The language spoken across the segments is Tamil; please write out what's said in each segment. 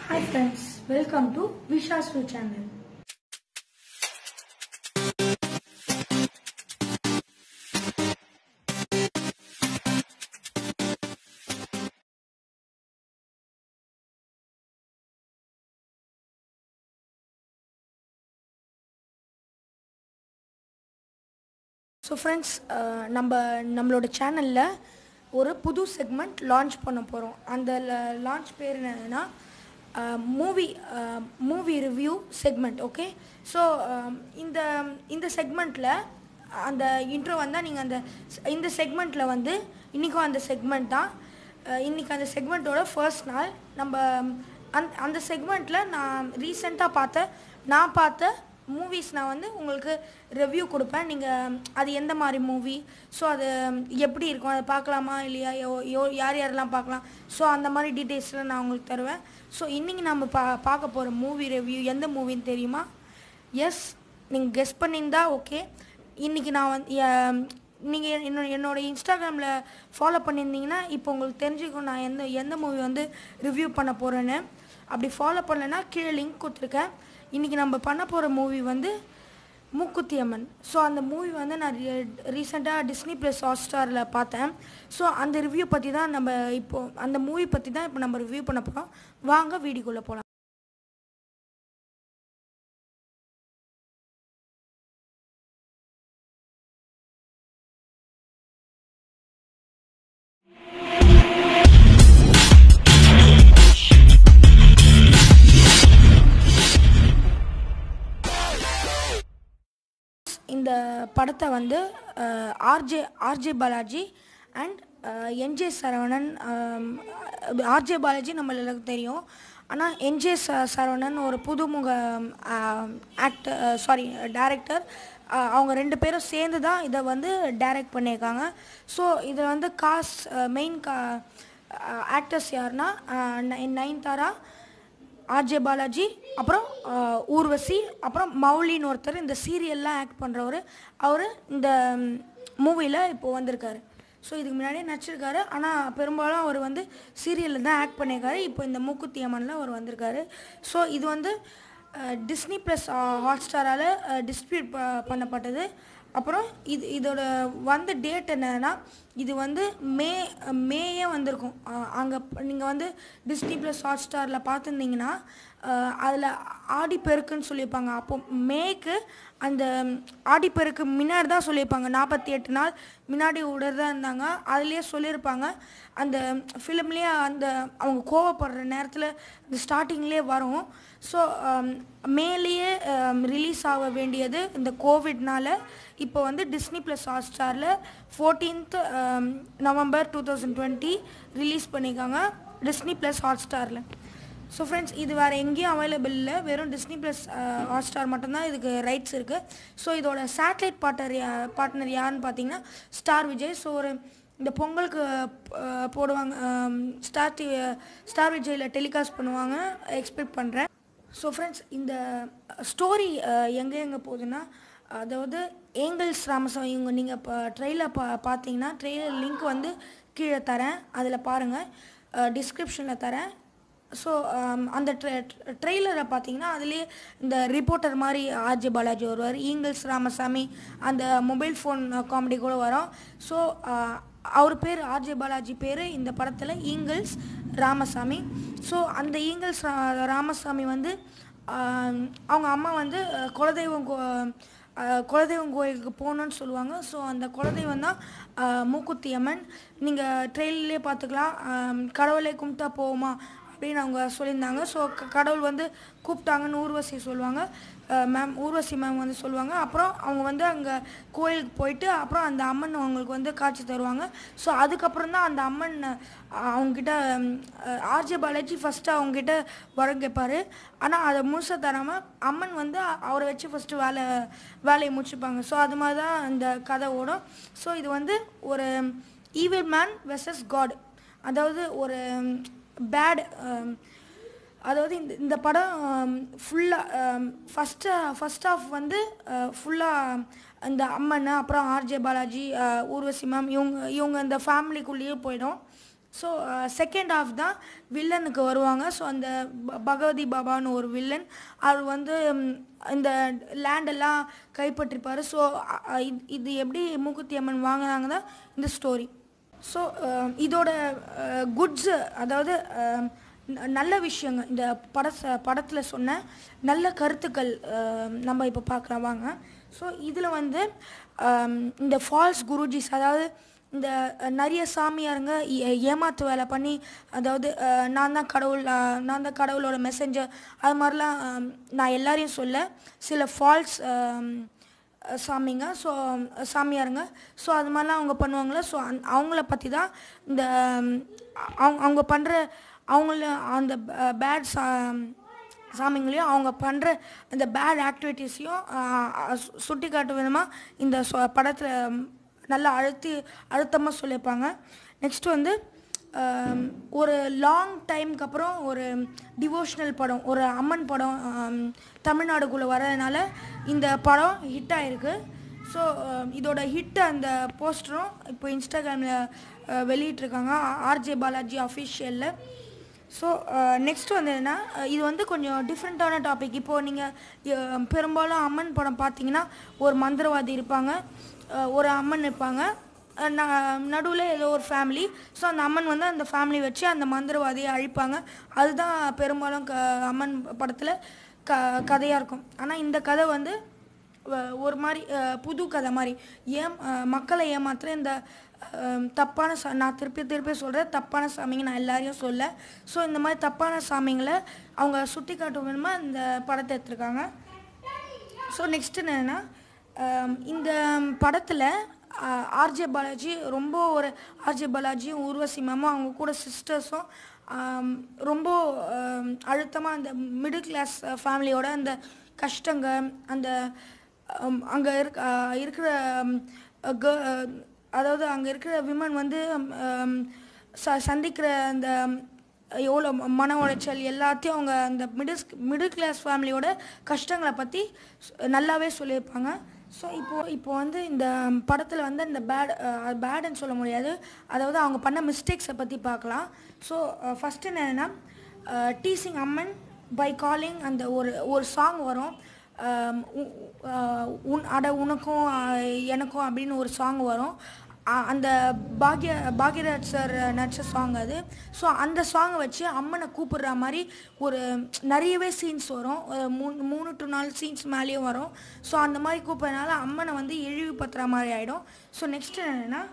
Hi friends, welcome to Visha's Food channel. So friends நம்ம நம்மளோட சேனலில் ஒரு புது செக்மெண்ட் லான்ச் பண்ண போகிறோம் அந்த லான்ச் பேர் என்னன்னா movie movie review segment okay so இந்த இந்த செக்மெண்ட்டில் அந்த இன்ட்ரோ வந்தால் நீங்கள் அந்த இந்த செக்மெண்ட்டில் வந்து இன்றைக்கும் அந்த செக்மெண்ட் தான் இன்றைக்கி அந்த செக்மெண்ட்டோட ஃபர்ஸ்ட் நாள் நம்ம அந் அந்த செக்மெண்ட்டில் நான் ரீசெண்டாக பார்த்த நான் பார்த்த மூவிஸ் நான் வந்து உங்களுக்கு ரிவ்யூ கொடுப்பேன் நீங்கள் அது எந்த மாதிரி மூவி ஸோ அது எப்படி இருக்கும் அதை பார்க்கலாமா இல்லையா யோ- யோ யார் யாரெல்லாம் பார்க்கலாம் ஸோ அந்த மாதிரி டீட்டெயில்ஸ்லாம் நான் உங்களுக்கு தருவேன் ஸோ இன்றைக்கி நம்ம பா பார்க்க போகிற மூவி ரிவ்யூ எந்த மூவின்னு தெரியுமா எஸ் நீங்கள் கெஸ் பண்ணியிருந்தா ஓகே இன்றைக்கி நான் வந்து நீங்கள் என்னோட என்னோட இன்ஸ்டாகிராமில் ஃபாலோ பண்ணியிருந்தீங்கன்னா இப்போ உங்களுக்கு தெரிஞ்சுக்கும் நான் எந்த எந்த மூவி வந்து ரிவ்யூ பண்ண போகிறேன்னு அப்படி ஃபாலோ பண்ணலைன்னா கீழே லிங்க் கொடுத்துருக்கேன் இன்றைக்கி நம்ம பண்ண போகிற மூவி வந்து மூக்குத்தி அம்மன் ஸோ அந்த மூவி வந்து நான் ரீசெண்டாக டிஸ்னி ப்ளஸ் ஹாட்ஸ்டாரில் பார்த்தேன் ஸோ அந்த ரிவ்யூ பற்றி தான் நம்ம இப்போ அந்த மூவி பற்றி தான் இப்போ நம்ம ரிவ்யூ பண்ண போகிறோம் வாங்க வீடியோக்குள்ளே போகலாம் இந்த படத்தை வந்து RJ RJ Balaji and NJ Saravanan RJ Balaji நம்ம எல்லாருக்கும் தெரியும் ஆனால் என்ஜே ச சரவணன் ஒரு புதுமுக ஆக்டர் சாரி டைரக்டர் அவங்க ரெண்டு பேரும் சேர்ந்து தான் இதை வந்து டைரக்ட் பண்ணியிருக்காங்க ஸோ இதில் வந்து காஸ் மெயின் கா ஆக்டர்ஸ் யாருன்னா நயன்தாரா ஆர்ஜே பாலாஜி அப்புறம் அஹ், ஊர்வசி அப்புறம் மௌலின்னு ஒருத்தர் இந்த சீரியல்லாம் ஆக்ட் பண்ணுறவர் அவர் இந்த மூவியில் இப்போது வந்திருக்காரு ஸோ இதுக்கு முன்னாடியே நடிச்சிருக்காரு ஆனால் பெரும்பாலும் அவர் வந்து சீரியலில் தான் ஆக்ட் பண்ணியிருக்காரு இப்போ இந்த மூக்குத்தி அம்மனில் அவர் வந்திருக்காரு ஸோ இது வந்து டிஸ்னி ப்ளஸ் ஹாட்ஸ்டாரால் டிஸ்ட்ரிபியூட் ப பண்ணப்பட்டது அப்புறம் இது இதோட வந்த டேட் என்னன்னா இது வந்து மே மேயே வந்திருக்கும் அங்கே நீங்கள் வந்து டிஸ்னி ப்ளஸ் ஹாட் ஸ்டாரில் பார்த்துருந்தீங்கன்னா அதில் ஆடிப்பெருக்குன்னு சொல்லியிருப்பாங்க அப்போ மேக்கு அந்த ஆடிப்பெருக்கு முன்னாடி தான் சொல்லியிருப்பாங்க நாற்பத்தி எட்டு நாள் முன்னாடி விடுறதா இருந்தாங்க அதுலேயே சொல்லியிருப்பாங்க அந்த ஃபிலிம்லேயே அந்த அவங்க கோவப்படுற நேரத்தில் இந்த ஸ்டார்டிங்லேயே வரும் ஸோ மேலேயே ரிலீஸ் ஆக வேண்டியது இந்த கோவிட்னால இப்போ வந்து டிஸ்னி ப்ளஸ் ஹாட் ஸ்டாரில் fourteenth November two thousand twenty release பண்ணியிருக்காங்க டிஸ்னி ப்ளஸ் ஹாட் ஸ்டாரில் ஸோ ஃப்ரெண்ட்ஸ் இது வேறு எங்கேயும் அவைலபிள் இல்லை வெறும் டிஸ்னி ப்ளஸ் ஹாட் ஸ்டார் மட்டும்தான் இதுக்கு ரைட்ஸ் இருக்குது ஸோ இதோட சேட்டலைட் பார்ட்னர் யா பார்ட்னர் யாருன்னு பார்த்தீங்கன்னா ஸ்டார் விஜய் ஸோ ஒரு இந்த பொங்கலுக்கு அஹ், போடுவாங்க ஸ்டார் டிவி ஸ்டார் விஜயில் டெலிகாஸ்ட் பண்ணுவாங்க எக்ஸ்பெக்ட் பண்ணுறேன் ஸோ ஃப்ரெண்ட்ஸ் இந்த ஸ்டோரி எங்கே எங்கே போகுதுன்னா அதாவது ஏங்கல்ஸ் ராமசாமி இவங்க நீங்கள் இப்போ ட்ரெயிலர் பா பார்த்தீங்கன்னா ட்ரெயிலர் லிங்க் வந்து கீழே தரேன் அதில் பாருங்கள் டிஸ்கிரிப்ஷனில் தரேன் ஸோ அந்த ட்ரெய்லரை பார்த்தீங்கன்னா அதுலேயே இந்த ரிப்போர்ட்டர் மாதிரி ஆர்ஜே பாலாஜி வருவார் ஈங்கிள்ஸ் ராமசாமி அந்த மொபைல் ஃபோன் காமெடி கூட வரும் ஸோ அவர் பேர் ஆர்ஜே பாலாஜி பேர் இந்த படத்தில் ஈங்கிள்ஸ் ராமசாமி ஸோ அந்த ஈங்கிள்ஸ் ரா- ராமசாமி வந்து ஆஹ், அவங்க அம்மா வந்து அஹ், குலதெய்வம் கோ அஹ், குலதெய்வம் கோயிலுக்கு போகணுன்னு சொல்லுவாங்க ஸோ அந்த குலதெய்வம் தான் ஆஹ், மூக்குத்தி அம்மன் நீங்கள் ட்ரெயின்லேயே பார்த்துக்கலாம் ஆஹ், கடவுளை கும்பிட்டா போகுமா அப்படின்னு அவங்க சொல்லியிருந்தாங்க ஸோ கடவுள் வந்து கூப்பிட்டாங்கன்னு ஊர்வசி சொல்லுவாங்க மேம் ஊர்வசி மேம் வந்து சொல்லுவாங்க அப்புறம் அவங்க வந்து அங்கே கோயிலுக்கு போயிட்டு அப்புறம் அந்த அம்மன் அவங்களுக்கு வந்து காட்சி தருவாங்க ஸோ அதுக்கப்புறம் தான் அந்த அம்மன் அஹ், அவங்ககிட்ட ஆர்ஜே பாலாஜி ஃபஸ்ட்டு அவங்ககிட்ட வரம் கேட்பாரு ஆனால் அதை முழுசாக தராமல் அம்மன் வந்து அவரை வச்சு ஃபஸ்ட்டு வேலை வேலையை முடிச்சுப்பாங்க ஸோ அது மாதிரி தான் இந்த கதை ஓடும் ஸோ இது வந்து ஒரு ஈவில் மேன் வெர்சஸ் காட் அதாவது ஒரு பேட் அதாவது இந்த இந்த படம் ஃபுல்லாக ஃபஸ்ட்டு ஃபஸ்ட் ஆஃப் வந்து ஃபுல்லாக இந்த அம்மன் அப்புறம் ஆர்ஜே பாலாஜி அஹ், ஊர்வசி மேம் இவங்க இவங்க இந்த ஃபேமிலிக்குள்ளேயே போயிடும் ஸோ செகண்ட் ஹாஃப் தான் வில்லனுக்கு வருவாங்க ஸோ அந்த ப- பகவதி பாபான்னு ஒரு வில்லன் அவர் வந்து ம், இந்த லேண்டெல்லாம் கைப்பற்றிப்பார் ஸோ இது எப்படி மூக்குத்தி அம்மன் வாங்கினாங்கன்னா இந்த ஸ்டோரி ஸோ இதோட குட்ஸு அதாவது அஹ், ந- நல்ல விஷயங்கள் இந்த பட படத்தில் சொன்ன நல்ல கருத்துக்கள் அஹ், நம்ம இப்போ பார்க்கலாம் வாங்க ஸோ இதில் வந்து அஹ், இந்த ஃபால்ஸ் குருஜிஸ் அதாவது இந்த அஹ், நிறைய சாமியாருங்க ஏ- ஏமாத்து வேலை பண்ணி அதாவது அஹ், நான் தான் கடவுள் அஹ், நான் தான் கடவுளோட மெசஞ்சர் அது மாதிரிலாம் அஹ், நான் எல்லாரையும் சொல்ல சில ஃபால்ஸ் சாமிங்க ஸோ சாமியாருங்க ஸோ அது மாதிரிலாம் அவங்க பண்ணுவாங்களே ஸோ அந் அவங்கள பற்றி தான் இந்த ம், அவங்க அவங்க பண்ணுற அவங்கள அந்த பேட் சா சாமிங்களையும் அவங்க பண்ணுற அந்த பேட் ஆக்டிவிட்டீஸையும் சுட்டி காட்டும் விதமாக இந்த படத்தில் நல்லா அழுத்தி அழுத்தமாக சொல்லியிருப்பாங்க நெக்ஸ்ட் வந்து ஆம், ஒரு லாங் டைம்க்கு அப்புறம் ஒரு டிவோஷனல் படம் ஒரு அம்மன் படம் ஆம், தமிழ்நாடுக்குள்ளே வர்றதுனால இந்த படம் ஹிட் ஆயிருக்கு ஸோ இதோட ஹிட் அந்த போஸ்டரும் இப்போ இன்ஸ்டாகிராமில் வெளியிட்ருக்காங்க ஆர்ஜே பாலாஜி அஃபிஷியலில் ஸோ நெக்ஸ்ட் வந்து என்ன அஹ், இது வந்து கொஞ்சம் டிஃப்ரெண்ட்டான டாபிக் இப்போது நீங்கள் பெரும்பாலும் அம்மன் படம் பார்த்தீங்கன்னா ஒரு மந்திரவாதி இருப்பாங்க அஹ், ஒரு அம்மன் இருப்பாங்க நடுவில் ஏதோ ஒரு ஃபேமிலி ஸோ அந்த அம்மன் வந்து அந்த ஃபேமிலி வச்சு அந்த மந்திரவாதியை அழிப்பாங்க அதுதான் பெரும்பாலும் க அம்மன் படத்தில் க கதையாக இருக்கும் ஆனால் இந்த கதை வந்து வ- ஒரு மாதிரி அஹ், புது கதை மாதிரி ஏம் அஹ், மக்களை ஏமாத்துற இந்த அஹ், தப்பான சா நான் திருப்பி திருப்பி சொல்கிறேன் தப்பான சாமிங்க நான் எல்லாரையும் சொல்ல ஸோ இந்த மாதிரி தப்பான சாமிங்களை அவங்க சுட்டி காட்டும் விதமாக இந்த படத்தை எடுத்திருக்காங்க ஸோ நெக்ஸ்ட் என்னன்னா ஆம், இந்த படத்தில் ஆர்ஜே பாலாஜி ரொம்ப ஒரு ஆர்ஜே பாலாஜியும் ஊர்வசி மேமும் அவங்க கூட சிஸ்டர்ஸும் ரொம்ப அழுத்தமாக அந்த மிடில் கிளாஸ் ஃபேமிலியோட அந்த கஷ்டங்க அந்த அங்கே இருக்க ஆஹ் இருக்கிற ம், க- அதாவது அங்கே இருக்கிற விமன் வந்து ம், ச சந்திக்கிற அந்த எவ்வளோ மன உளைச்சல் எல்லாத்தையும் அவங்க அந்த மிடில் மிடில் கிளாஸ் ஃபேமிலியோட கஷ்டங்களை பற்றி நல்லாவே சொல்லியிருப்பாங்க ஸோ இப்போ இப்போ வந்து இந்த படத்தில் வந்து இந்த பேட் பேடுன்னு சொல்ல முடியாது அதாவது அவங்க பண்ண மிஸ்டேக்ஸை பற்றி பார்க்கலாம் ஸோ ஃபஸ்ட்டு என்னன்னா டீசிங் அம்மன் பை காலிங் அந்த ஒரு ஒரு சாங் வரும் ஆம், உ- ஆஹ் உன் அட உனக்கும் ஆஹ் எனக்கும் அப்படின்னு ஒரு சாங் வரும் ஆ- அந்த பாக்ய பாக்யராஜ் சார் நடிச்ச சாங் அது ஸோ அந்த சாங்கை வச்சு அம்மனை கூப்பிடுற மாதிரி ஒரு நிறையவே சீன்ஸ் வரும் ஒரு மூணு மூணு டு நாலு சீன்ஸ் மேலேயும் வரும் ஸோ அந்த மாதிரி கூப்பிட்றதுனால அம்மனை வந்து இழிவுபடுத்துகிற மாதிரி ஆகிடும் ஸோ நெக்ஸ்ட் என்னென்னா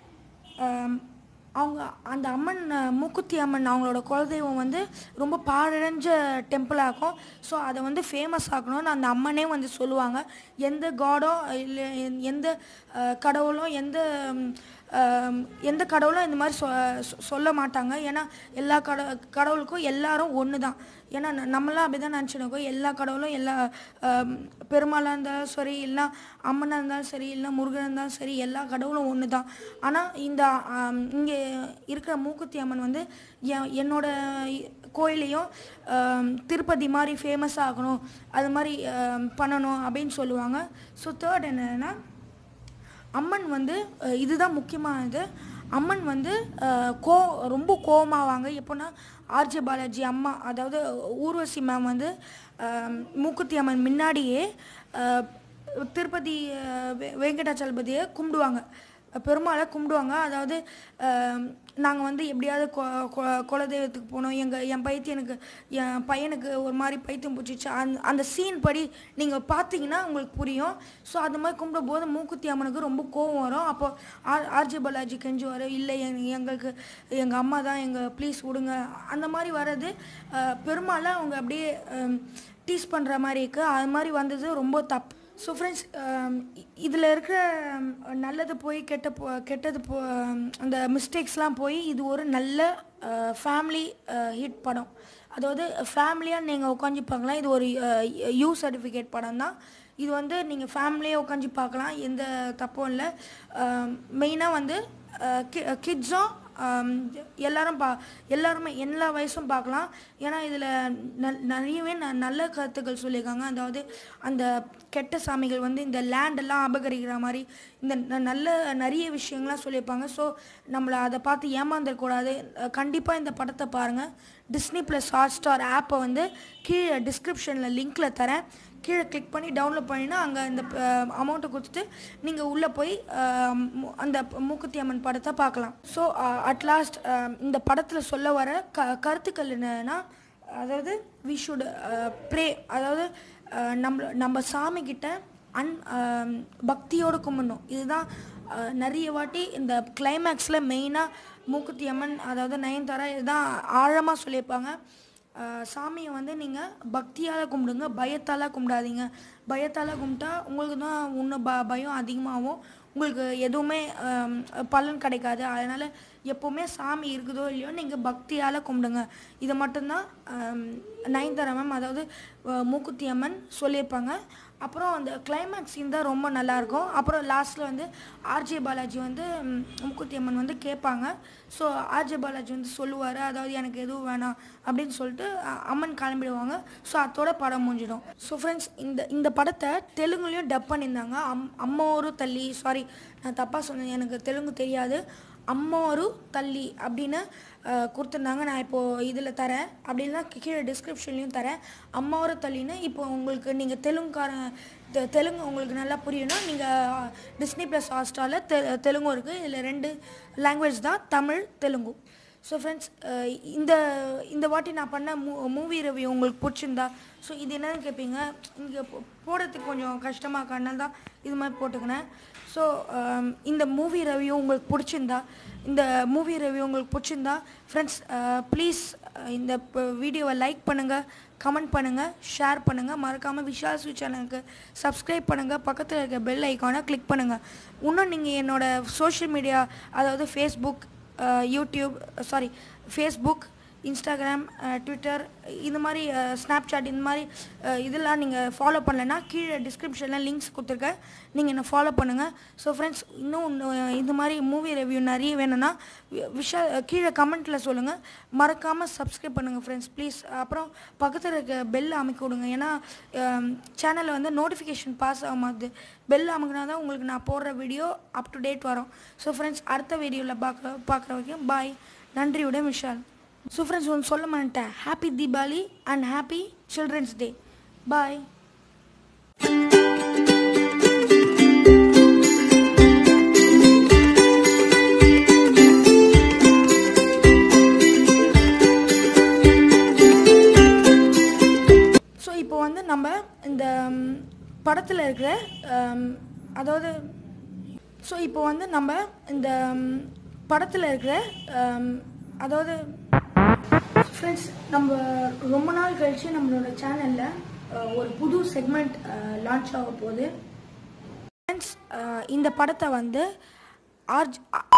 அவங்க அந்த அம்மன் அஹ், மூக்குத்தி அம்மன் அவங்களோட குலதெய்வம் வந்து ரொம்ப பாழடைஞ்ச டெம்பிளாக இருக்கும் ஸோ அதை வந்து ஃபேமஸ் ஆக்கணும்னு அந்த அம்மனே வந்து சொல்லுவாங்க எந்த காடோ இல்லை எந்த அஹ், கடவுளும் எந்த ம், அஹ், எந்த கடவுளும் இந்த மாதிரி சொ சொ- சொல்ல மாட்டாங்க ஏன்னா எல்லா கட கடவுளுக்கும் எல்லாரும் ஒன்று தான் ஏன்னா ந- நம்மளாம் அப்படி தான் நினச்சிருக்கோம் எல்லா கடவுளும் எல்லா அஹ், பெருமாளாக இருந்தாலும் சரி இல்லை அம்மனாக இருந்தாலும் சரி இல்லை முருகனாக இருந்தாலும் சரி எல்லா கடவுளும் ஒன்று தான் ஆனால் இந்த இங்கே இருக்கிற மூக்குத்தி அம்மன் வந்து என் என்னோட கோயிலையும் ஆம், திருப்பதி மாதிரி ஃபேமஸ் ஆகணும் அது மாதிரி ஆம், பண்ணணும் அப்படின்னு சொல்லுவாங்க ஸோ தேர்ட் என்னன்னா அம்மன் வந்து அஹ், இதுதான் முக்கியமானது அம்மன் வந்து அஹ், கோ ரொம்ப கோவமாவாங்க எப்போன்னா ஆர்ஜே பாலாஜி அம்மா அதாவது ஊர்வசி மேம் வந்து அஹ், மூக்குத்தி அம்மன் முன்னாடியே அஹ், திருப்பதி அஹ், வெ- வெங்கடாச்சலபதியை கும்பிடுவாங்க பெருமாளை கும்பிடுவாங்க அதாவது நாங்கள் வந்து எப்படியாவது கொ கொ- குலதெய்வத்துக்கு போகணும் எங்கள் என் பைத்தியனுக்கு என் பையனுக்கு ஒரு மாதிரி பைத்தியம் பிடிச்சிச்சு அந்த அந்த சீன் படி நீங்கள் பார்த்தீங்கன்னா உங்களுக்கு புரியும் ஸோ அந்த மாதிரி கும்பிடும் போது மூக்குத்தி அம்மனுக்கு ரொம்ப கோவம் வரும் அப்போ ஆர் ஆர்ஜே பாலாஜி கெஞ்சுவார் இல்லை எங் எங்களுக்கு எங்கள் அம்மா தான் எங்கள் ப்ளீஸ் விடுங்க அந்த மாதிரி வர்றது அஹ், பெருமாளை அவங்க அப்படியே டீஸ் பண்ணுற மாதிரி இருக்குது அது மாதிரி வந்தது ரொம்ப தப்பு ஸோ ஃப்ரெண்ட்ஸ் இதில் இருக்கிற ஹம், நல்லது போய் கெட்ட போ கெட்டது போ ஹம், அந்த மிஸ்டேக்ஸ்லாம் போய் இது ஒரு நல்ல ஃபேமிலி ஹிட் படம் அதாவது ஃபேமிலியாக நீங்கள் உட்காந்து இது ஒரு யூ சர்டிஃபிகேட் படம் தான் இது வந்து நீங்கள் ஃபேமிலியாக உட்காந்து பார்க்கலாம் எந்த தப்பும் இல்லை மெயினாக வந்து கிட்ஸும் ஆம், எல்லாரும் பா எல்லாருமே எல்லா வயசும் பார்க்கலாம் ஏன்னா இதில் நிறையவே ந நல்ல கருத்துக்கள் சொல்லியிருக்காங்க அதாவது அந்த கெட்ட சாமிகள் வந்து இந்த லேண்டெல்லாம் அபகரிக்கிற மாதிரி இந்த ந- நல்ல நிறைய விஷயங்கள்லாம் சொல்லியிருப்பாங்க ஸோ நம்மளை அதை பார்த்து ஏமாந்துடக்கூடாது கண்டிப்பாக இந்த படத்தை பாருங்கள் டிஸ்னி ப்ளஸ் ஹாட் ஸ்டார் ஆப்பை வந்து கீழே டிஸ்கிரிப்ஷனில் லிங்க்கில் தரேன் கீழே கிளிக் பண்ணி டவுன்லோட் பண்ணினா அங்கே இந்த அமௌண்ட்டை கொடுத்துட்டு நீங்கள் உள்ளே போய் அஹ், மு- அந்த மூக்குத்தி அம்மன் படத்தை பார்க்கலாம் ஸோ அட் லாஸ்ட் இந்த படத்தில் சொல்ல வர க கருத்துக்கள் என்னன்னா அதாவது வி ஷுட் ப்ரே அதாவது அஹ், நம்ம நம்ம சாமி கிட்ட அன் அஹ், பக்தியோடு கும்பிடணும் இதுதான் அஹ், நிறைய வாட்டி இந்த கிளைமேக்ஸில் மெயினாக மூக்குத்தி அம்மன் அதாவது நயன்தாரா இதுதான் ஆழமாக சொல்லியிருப்பாங்க ஆஹ் சாமியை வந்து நீங்கள் பக்தியால் கும்பிடுங்க பயத்தால் கும்பிடாதீங்க பயத்தால் கும்பிட்டா உங்களுக்கு தான் இன்னும் ப பயம் அதிகமாகும் உங்களுக்கு எதுவுமே ஆம், பலன் கிடைக்காது அதனால் எப்போவுமே சாமி இருக்குதோ இல்லையோ நீங்கள் பக்தியால் கும்பிடுங்க இதை மட்டும்தான் ஆம், நயன்தாரா மேம் அதாவது அஹ், மூக்குத்தி அம்மன் சொல்லியிருப்பாங்க அப்புறம் அந்த கிளைமேக்ஸ் சீன் தான் ரொம்ப நல்லாயிருக்கும் அப்புறம் லாஸ்ட்டில் வந்து ஆர்ஜே பாலாஜி வந்து ம், மூக்குத்தி அம்மன் வந்து கேட்பாங்க ஸோ ஆர்ஜே பாலாஜி வந்து சொல்லுவார் அதாவது எனக்கு எதுவும் வேணாம் அப்படின்னு சொல்லிட்டு அ- அம்மன் கிளம்பிடுவாங்க ஸோ அதோட படம் முடிஞ்சிடும் ஸோ ஃப்ரெண்ட்ஸ் இந்த இந்த படத்தை தெலுங்குலேயும் டப் பண்ணியிருந்தாங்க அம் அம்மோரு தள்ளி சாரி நான் தப்பாக சொன்னேன் எனக்கு தெலுங்கு தெரியாது அம்மோரு தள்ளி அப்படின்னு அஹ், கொடுத்துருந்தாங்க நான் இப்போது இதில் தரேன் அப்படின்னா கீழே டிஸ்கிரிப்ஷன்லையும் தரேன் அம்மாவோட தள்ளின்னு இப்போ உங்களுக்கு நீங்கள் தெலுங்குக்காரன் தெ- தெலுங்கு உங்களுக்கு நல்லா புரியும்னா நீங்கள் டிஸ்னி ப்ளஸ் ஹாட்ஸ்டாரில் தெ தெலுங்கும் இருக்குது இதில் ரெண்டு லாங்குவேஜ் தான் தமிழ் தெலுங்கு ஸோ ஃப்ரெண்ட்ஸ் இந்த இந்த வாட்டி நான் பண்ண மூ மூவி ரிவ்யூ உங்களுக்கு பிடிச்சிருந்தா ஸோ இது என்னன்னு கேட்பீங்க இங்கே போடுறதுக்கு கொஞ்சம் கஷ்டமாக இருக்கனால தான் இது மாதிரி போட்டுக்கினேன் ஸோ இந்த மூவி ரிவ்யூ உங்களுக்கு பிடிச்சிருந்தா இந்த மூவி ரிவ்யூ உங்களுக்கு பிடிச்சிருந்தா ஃப்ரெண்ட்ஸ் ப்ளீஸ் இந்த வீடியோவை லைக் பண்ணுங்கள் கமெண்ட் பண்ணுங்கள் ஷேர் பண்ணுங்கள் மறக்காமல் விஷால் ஸ்வீட் சேனலுக்கு சப்ஸ்கிரைப் பண்ணுங்கள் பக்கத்தில் இருக்க பெல் ஐக்கானை கிளிக் பண்ணுங்கள் இன்னும் நீங்கள் என்னோட சோஷியல் மீடியா அதாவது Facebook YouTube sorry Facebook Instagram Twitter இந்த மாதிரி ஸ்னாப்சாட் இந்த மாதிரி அஹ், இதெல்லாம் நீங்கள் ஃபாலோ பண்ணலைன்னா கீழே டிஸ்கிரிப்ஷனில் லிங்க்ஸ் கொடுத்துருக்கேன் நீங்கள் என்ன ஃபாலோ பண்ணுங்கள் ஸோ ஃப்ரெண்ட்ஸ் இன்னும் இன்னும் இந்த மாதிரி மூவி ரிவ்யூ நிறைய வேணும்னா வி- விஷா கீழே கமெண்ட்டில் சொல்லுங்கள் மறக்காமல் சப்ஸ்கிரைப் பண்ணுங்கள் ஃப்ரெண்ட்ஸ் ப்ளீஸ் அப்புறம் பக்கத்தில் இருக்க பெல் அமைக்க விடுங்க ஏன்னா சேனலில் வந்து நோட்டிஃபிகேஷன் பாஸ் ஆக மாட்டுது பெல் அமுக்கினா தான் உங்களுக்கு நான் போடுற வீடியோ அப் டு டேட் வரும் ஸோ ஃப்ரெண்ட்ஸ் அடுத்த வீடியோவில் பார்க்குற பார்க்குற வரைக்கும் பாய் நன்றியுடன் விஷால் ஸோ ஃப்ரெண்ட்ஸ் ஒன்று சொல்ல மாட்டேன் happy Deepavali and happy children's day bye so இப்போ வந்து நம்ம இந்த படத்தில் இருக்கிற um, அதாவது ஸோ இப்போ வந்து நம்ம இந்த படத்தில் இருக்கிற um, அதாவது ஃப்ரெண்ட்ஸ் நம்ம ரொம்ப நாள் கழிச்சு நம்மளோட சேனலில் ஒரு புது செக்மெண்ட் லான்ச் ஆக போகுது ஃப்ரெண்ட்ஸ் இந்த படத்தை வந்து ஆர்ஜ்